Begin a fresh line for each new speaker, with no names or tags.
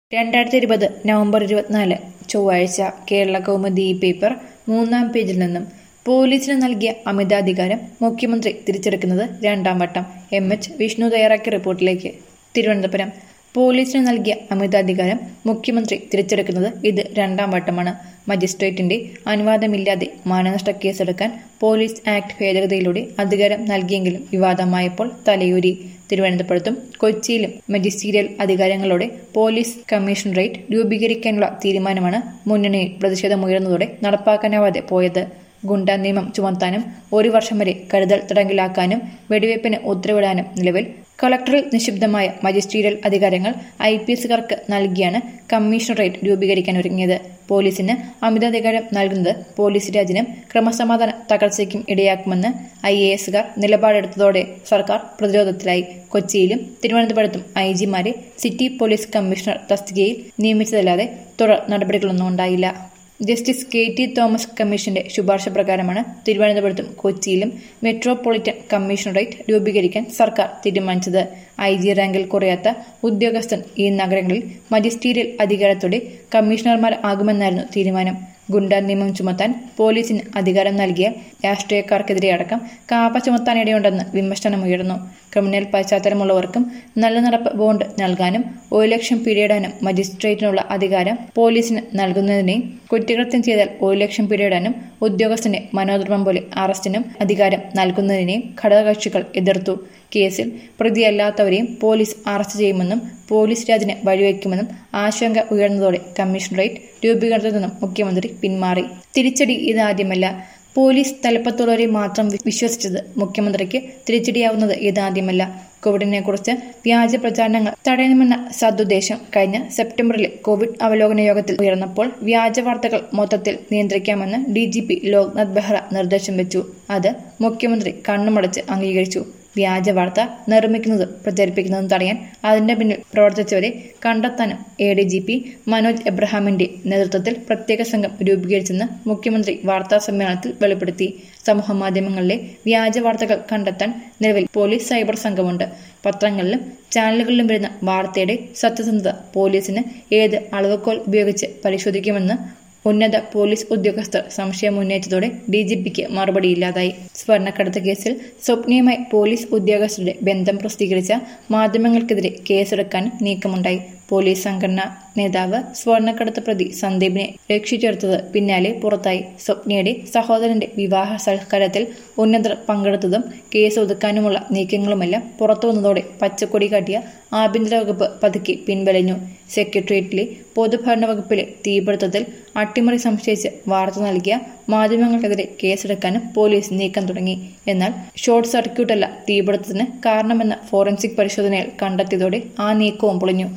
രണ്ടായിരത്തി ഇരുപത് നവംബർ ഇരുപത്തിനാല് ചൊവ്വാഴ്ച കേരള കൗമുദി ഈ പേപ്പർ മൂന്നാം പേജിൽ നിന്നും പോലീസിന് നൽകിയ അമിതാധികാരം മുഖ്യമന്ത്രി തിരിച്ചെടുക്കുന്നത് രണ്ടാം വട്ടം എം എച്ച് വിഷ്ണു തയ്യാറാക്കിയ റിപ്പോർട്ടിലേക്ക് തിരുവനന്തപുരം പോലീസിന് നൽകിയ അമിതാധികാരം മുഖ്യമന്ത്രി തിരിച്ചെടുക്കുന്നത് ഇത് രണ്ടാം വട്ടമാണ് മജിസ്ട്രേറ്റിന്റെ അനുവാദമില്ലാതെ മാനനഷ്ട കേസെടുക്കാൻ പോലീസ് ആക്ട് ഭേദഗതിയിലൂടെ അധികാരം നൽകിയെങ്കിലും വിവാദമായപ്പോൾ തലയൂരി തിരുവനന്തപുരത്തും കൊച്ചിയിലും മജിസ്റ്റീരിയൽ അധികാരങ്ങളോടെ പോലീസ് കമ്മീഷണറേറ്റ് രൂപീകരിക്കാനുള്ള തീരുമാനമാണ് മുന്നണിയിൽ പ്രതിഷേധമുയർന്നതോടെ നടപ്പാക്കാനാവാതെ പോയത് ഗുണ്ടാ നിയമം ചുമത്താനും ഒരു വർഷം വരെ കരുതൽ തടങ്കിലാക്കാനും വെടിവയ്പ്പിന് ഉത്തരവിടാനും നിലവിൽ കളക്ടറിൽ നിക്ഷിപ്തമായ മജിസ്റ്റീരിയൽ അധികാരങ്ങൾ ഐ പി എസുകാർക്ക് നൽകിയാണ് കമ്മീഷണറേറ്റ് രൂപീകരിക്കാൻ ഒരുങ്ങിയത് പോലീസിന് അമിതാധികാരം നൽകുന്നത് പോലീസ് രാജിനും ക്രമസമാധാന തകർച്ചയ്ക്കും ഇടയാക്കുമെന്ന് ഐ എ എസുകാർ നിലപാടെടുത്തതോടെ സർക്കാർ പ്രതിരോധത്തിലായി കൊച്ചിയിലും തിരുവനന്തപുരത്തും ഐ ജിമാരെ സിറ്റി പോലീസ് കമ്മീഷണർ തസ്തികയിൽ നിയമിച്ചതല്ലാതെ തുടർ നടപടികളൊന്നും ഉണ്ടായില്ല ജസ്റ്റിസ് കെ ടി തോമസ് കമ്മീഷന്റെ ശുപാർശ പ്രകാരമാണ് തിരുവനന്തപുരത്തും കൊച്ചിയിലും മെട്രോപൊളിറ്റൻ കമ്മീഷണറേറ്റ് രൂപീകരിക്കാൻ സർക്കാർ തീരുമാനിച്ചത് ഐ ജി റാങ്കിൽ കുറയാത്ത ഉദ്യോഗസ്ഥൻ ഈ നഗരങ്ങളിൽ മജിസ്റ്റീരിയൽ അധികാരത്തോടെ കമ്മീഷണർമാർ ആകുമെന്നായിരുന്നു തീരുമാനം ഗുണ്ടാ നിയമം ചുമത്താൻ പോലീസിന് അധികാരം നൽകിയ രാഷ്ട്രീയക്കാർക്കെതിരെ അടക്കം കാപ്പ ചുമത്താനിടയുണ്ടെന്ന് വിമർശനമുയർന്നു ക്രിമിനൽ പശ്ചാത്തലമുള്ളവർക്കും നല്ല നടപ്പ് ബോണ്ട് നൽകാനും ഒരു ലക്ഷം പിരിയിടാനും മജിസ്ട്രേറ്റിനുള്ള അധികാരം പോലീസിന് നൽകുന്നതിനെയും കുറ്റകൃത്യം ചെയ്താൽ ഒരു ലക്ഷം പിരിയിടാനും ഉദ്യോഗസ്ഥന്റെ മനോധർമ്മം പോലെ അറസ്റ്റിനും അധികാരം നൽകുന്നതിനെയും ഘടകകക്ഷികൾ എതിർത്തു കേസിൽ പ്രതിയല്ലാത്തവരെയും പോലീസ് അറസ്റ്റ് ചെയ്യുമെന്നും പോലീസ് രാജിന് വഴിവെക്കുമെന്നും ആശങ്ക ഉയർന്നതോടെ കമ്മീഷണറേറ്റ് രൂപീകരണത്തിൽ നിന്നും മുഖ്യമന്ത്രി പിന്മാറി തിരിച്ചടി ഇതാദ്യമല്ല പോലീസ് തലപ്പത്തുള്ളവരെ മാത്രം വിശ്വസിച്ചത് മുഖ്യമന്ത്രിക്ക് തിരിച്ചടിയാവുന്നത് ഇതാദ്യമല്ല കോവിഡിനെ കുറിച്ച് വ്യാജ പ്രചാരണങ്ങൾ തടയണമെന്ന സദുദ്ദേശം കഴിഞ്ഞ സെപ്റ്റംബറിലെ കോവിഡ് അവലോകന യോഗത്തിൽ ഉയർന്നപ്പോൾ വ്യാജ വാർത്തകൾ മൊത്തത്തിൽ നിയന്ത്രിക്കാമെന്ന് D G P Loknath Behera നിർദ്ദേശം വെച്ചു അത് മുഖ്യമന്ത്രി കണ്ണുമടച്ച് അംഗീകരിച്ചു വ്യാജ വാർത്ത നിർമ്മിക്കുന്നതും പ്രചരിപ്പിക്കുന്നതും തടയാൻ അതിന്റെ പിന്നിൽ പ്രവർത്തിച്ചവരെ കണ്ടെത്താനും A D G P Manoj എബ്രഹാമിന്റെ നേതൃത്വത്തിൽ പ്രത്യേക സംഘം രൂപീകരിച്ചെന്ന് മുഖ്യമന്ത്രി വാർത്താ സമ്മേളനത്തിൽ വെളിപ്പെടുത്തി സമൂഹ മാധ്യമങ്ങളിലെ വ്യാജ വാർത്തകൾ കണ്ടെത്താൻ നിലവിൽ പോലീസ് സൈബർ സംഘമുണ്ട് പത്രങ്ങളിലും ചാനലുകളിലും വരുന്ന വാർത്തയുടെ സത്യസന്ധത പോലീസിന് ഏത് അളവുകോൽ ഉപയോഗിച്ച് പരിശോധിക്കുമെന്ന് ഉന്നത പോലീസ് ഉദ്യോഗസ്ഥർ സംശയമുന്നയിച്ചതോടെ ഡി ജി പിക്ക് മറുപടിയില്ലാതായി സ്വർണ്ണക്കടത്ത് കേസിൽ സ്വപ്നയുമായി പോലീസ് ഉദ്യോഗസ്ഥരുടെ ബന്ധം പ്രസിദ്ധീകരിച്ച മാധ്യമങ്ങൾക്കെതിരെ കേസെടുക്കാൻ നീക്കമുണ്ടായി പോലീസ് സംഘടനാ നേതാവ് സ്വർണ്ണക്കടത്ത് പ്രതി സന്ദീപിനെ രക്ഷിച്ചെടുത്തത് പിന്നാലെ പുറത്തായി സ്വപ്നയുടെ സഹോദരന്റെ വിവാഹ സൽക്കാരത്തിൽ ഉന്നതർ പങ്കെടുത്തതും കേസ് ഒതുക്കാനുമുള്ള നീക്കങ്ങളുമെല്ലാം പുറത്തുവന്നതോടെ പച്ചക്കൊടി കാട്ടിയ ആഭ്യന്തര വകുപ്പ് പതുക്കെ പിൻവലിഞ്ഞു സെക്രട്ടേറിയറ്റിലെ പൊതുഭരണ വകുപ്പിലെ തീപിടുത്തത്തിൽ അട്ടിമറി സംശയിച്ച് വാർത്ത നൽകിയ മാധ്യമങ്ങൾക്കെതിരെ കേസെടുക്കാനും പോലീസ് നീക്കം തുടങ്ങി എന്നാൽ ഷോർട്ട് സർക്യൂട്ടല്ല തീപിടുത്തത്തിന് കാരണമെന്ന ഫോറൻസിക് പരിശോധനയിൽ കണ്ടെത്തിയതോടെ ആ നീക്കവും പൊളിഞ്ഞു